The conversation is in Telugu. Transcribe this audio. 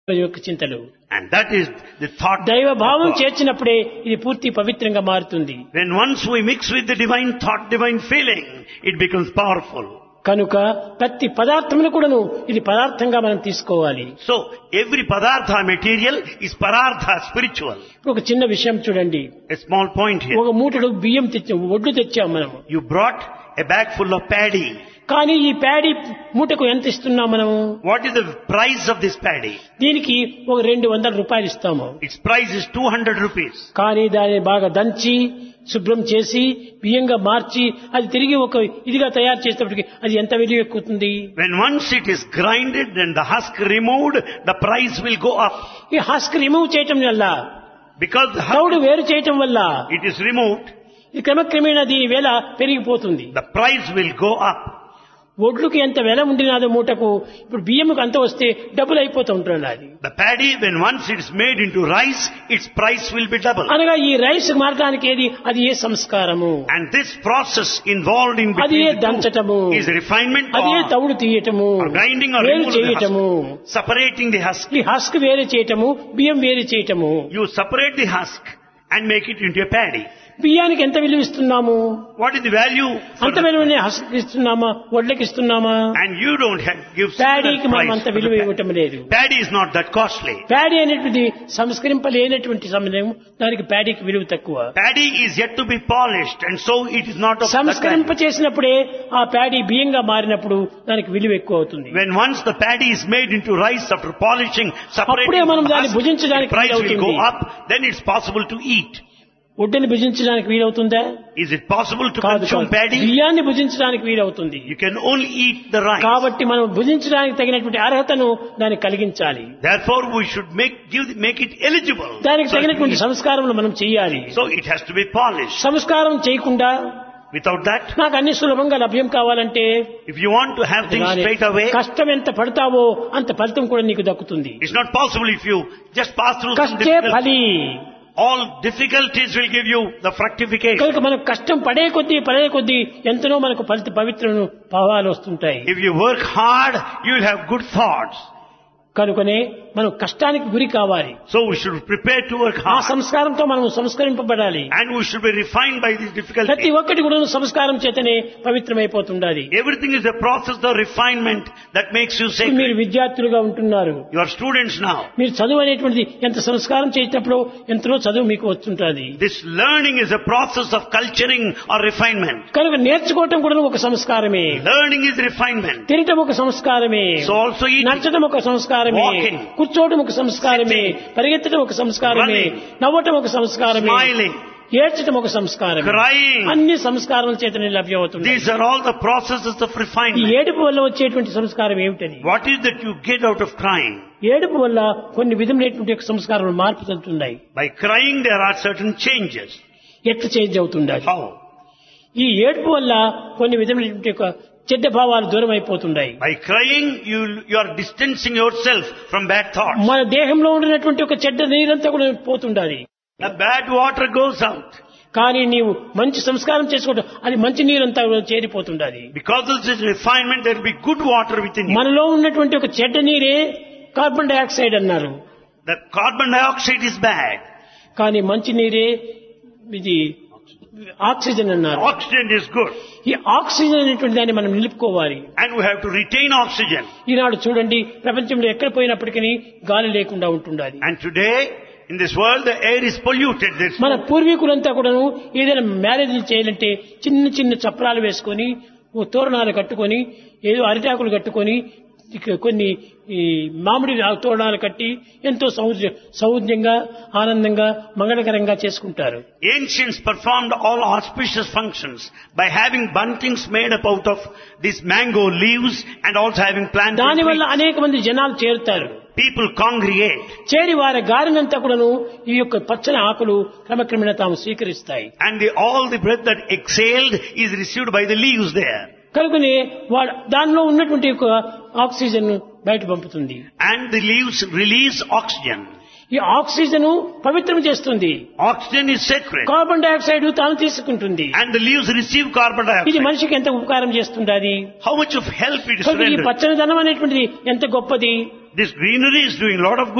యొక్క చింతలు And that is the thought. దైవ భావం of God. చేర్చినప్పుడే ఇది పూర్తి పవిత్రంగా మారుతుంది When once we mix with the divine thought, divine feeling, it becomes powerful. కనుక ప్రతి పదార్థమును కూడాను ఇది పదార్థంగా మనం తీసుకోవాలి So every padartha material is parartha spiritual. ఒక చిన్న విషయం చూడండి A small point here. ఒక మూటడు బియ్యం తెచ్చాం ఒడ్లు తెచ్చాం మనం You brought a bag full of paddy. కానీ ఈ ప్యాడీ మూటకు ఎంత ఇస్తున్నాం మనము What is the price of this paddy? దీనికి ఒక రెండు వందల రూపాయలు ఇస్తాము Its price is 200 rupees. కానీ దాన్ని బాగా దంచి శుభ్రం చేసి బియ్యంగా మార్చి అది తిరిగి ఒక ఇదిగా తయారు చేసేటప్పటికి అది ఎంత విలువ ఎక్కుతుంది When once it is grinded and the husk removed, the price will go up. ఈ హస్క్ రిమూవ్ చేయటం వల్ల Because the తౌడు husk, వేరు చేయటం వల్ల it is removed, ఇది క్రమక్రమేణా దీని వేల పెరిగిపోతుంది the price will go up. ఒడ్లుకి ఎంత వెల ఉండినాదో మూటకు ఇప్పుడు బియ్యముకు అంత వస్తే డబ్బులు అయిపోతూ ఉంటుంది అది The paddy, when once it is made into rice, its price will be double. అనగా ఈ రైస్ మార్గానికి ఏది అది ఏ సంస్కారము And this process involved in అది ఏ between the దంచటము two is refinement అది ఏ or, తౌడు తీయటము or grinding or వేరు removal of the చేయటము husk. Separating the husk. ఈ హస్క్ వేరే చేయటము బియ్యం వేరే చేయటము You separate the husk and make it into a paddy. బియ్యానికి ఎంత విలువ ఇస్తున్నాము What is the value? For అంత the, విలువనే హస్క్ ఇస్తున్నామా వడ్లకి ఇస్తున్నామా and you don't have, give ప్యాడీకి similar మనం price అంత for the విలువ paddy. ఇవ్వటం లేదు Paddy is not that costly. Paddy అనేటువంటిది సంస్కరింపలేనటువంటి సమయం దానికి ప్యాడీకి విలువ తక్కువ Paddy is yet to be polished and so it is not of that సంస్కరింప value. చేసినప్పుడే ఆ ప్యాడీ బియ్యంగా మారినప్పుడు దానికి విలువ ఎక్కువ అవుతుంది When once the paddy is made into rice after polishing, అప్పుడే separating మనం from the దాన్ని husk, భుజించడానికి the price will go వీలవుతుంది. up, then it's possible to eat. ఒడ్డుని భుజించడానికి వీలవుతుందా Is it possible to కాదు consume కాదు. paddy? బియ్యాన్ని భుజించడానికి వీలవుతుంది You can only eat the rice. కాబట్టి మనం భుజించడానికి తగినటువంటి అర్హతను దానికి కలిగించాలి Therefore, we should make give, make it eligible. దానికి So, తగినటువంటి సంస్కారములు మనం చేయాలి so it has to be polished. సంస్కారం చేయకుండా Without that, నాకు అన్ని సులభంగా లభ్యం కావాలంటే if you want to have things దాని straight away, కష్టం ఎంత పడతావో అంత ఫలితం కూడా నీకు దక్కుతుంది it's not possible if you just pass through some కష్టే difficulties. ఫలి All difficulties will give you the fructification. కనుక మనం కష్టం పడే కొద్దీ పడే కొద్దీ ఎంతనో మనకు ఫలిత పవిత్రను భావాలు వస్తుంటాయి If you work hard, you will have good thoughts. కనుకనే మనం కష్టానికి గురి కావాలి So we should prepare to work ఆ hard. సంస్కారంతో మనం సంస్కరింపబడాలి And we should be refined by these ప్రతి difficulties. ఒక్కటి కూడా సంస్కారం చేతనే పవిత్రమైపోతుండాలి Everything is a process of refinement that makes you ఇప్పుడు మీరు sacred. విద్యార్థులుగా ఉంటున్నారు You are students now. మీరు చదువు అనేటువంటిది ఎంత సంస్కారం చేసేటప్పుడు ఎంతలో చదువు మీకు వస్తుంటుంది This learning is a process of culturing or refinement. కనుక నేర్చుకోవటం కూడా ఒక సంస్కారమే Learning is refinement. తినటం ఒక సంస్కారమే So also eating. నడచడం ఒక సంస్కారమే Walking. కూర్చోవడం ఒక సంస్కారమే పరిగెత్తడం ఒక సంస్కారమే Running. నవ్వటం ఒక సంస్కారమే Smiling. ఏడ్చడం ఒక సంస్కారం Crying. అన్ని సంస్కారాల చేతనే లభ్యమవుతుంది These are all the processes of ఈ refinement. ఏడుపు వల్ల వచ్చేటువంటి సంస్కారం ఏమిటని What is that you get out of crying? ఏడుపు వల్ల కొన్ని విధములైనటువంటి యొక్క సంస్కారాలు మార్పు చెందుతున్నాయి By crying there are certain changes. ఎట్లా చేంజ్ అవుతుండాలి How? ఈ ఏడుపు వల్ల కొన్ని విధములైనటువంటి యొక్క చెడ్డ భావాలు దూరం అయిపోతున్నాయి By crying you, you are distancing yourself from bad thoughts. మన దేహంలో ఉండినటువంటి ఒక చెడ్డ నీరంతా కూడా పోతుండాలి The bad water goes out. కానీ నీవు మంచి సంస్కారం చేసుకోవడం అది మంచి నీరంతా కూడా చేరిపోతుండాలి Because of this refinement there will be good water within you. మనలో ఉన్నటువంటి ఒక చెడ్డ నీరే కార్బన్ డైఆక్సైడ్ అన్నారు The carbon dioxide is bad. కానీ మంచి నీరే ఇది ఆక్సిజన్ అన్నారు Oxygen is good. ఈ ఆక్సిజన్ అనేటువంటి దాన్ని మనం నిలుపుకోవాలి And we have to retain oxygen. ఈనాడు చూడండి ప్రపంచంలో ఎక్కడ పోయినప్పటికీ గాలి లేకుండా ఉంటుండాలి And today, in this world, the air is polluted. There's మన పూర్వీకులంతా కూడాను ఏదైనా మ్యారేజ్లు చేయాలంటే చిన్న చిన్న చప్రాలు వేసుకొని ఓ తోరణాలు కట్టుకొని ఏదో అరిటాకులు కట్టుకొని ఇక కొన్ని ఈ మామిడి ఆ తోరణాలు కట్టి ఎంతో సౌజ సౌజ్యంగా ఆనందంగా మంగళకరంగా చేసుకుంటారు Ancients performed all auspicious functions by having buntings made up out of these mango leaves and also having planted దానివల్ల అనేక మంది జనాలు చేరుతారు people congregate చేరి వారి గారినంతా కూడాను ఈ యొక్క పచ్చని ఆకులు క్రమక్రమేణా తాము స్వీకరిస్తాయి and the, all the breath that exhaled is received by the leaves there. కనుకనే వాడు దానిలో ఉన్నటువంటి యొక్క ఆక్సిజన్ బయట పంపుతుంది And the leaves release oxygen. ఈ ఆక్సిజన్ పవిత్రం చేస్తుంది Oxygen is sacred. Carbon dioxide తాను తీసుకుంటుంది And the leaves receive carbon ఇది dioxide. మనిషికి ఎంత ఉపకారం చేస్తుంది How much of help it is కనుక ఈ rendered. పచ్చనిదనం అనేటువంటిది ఎంత గొప్పది This greenery is doing a lot of good.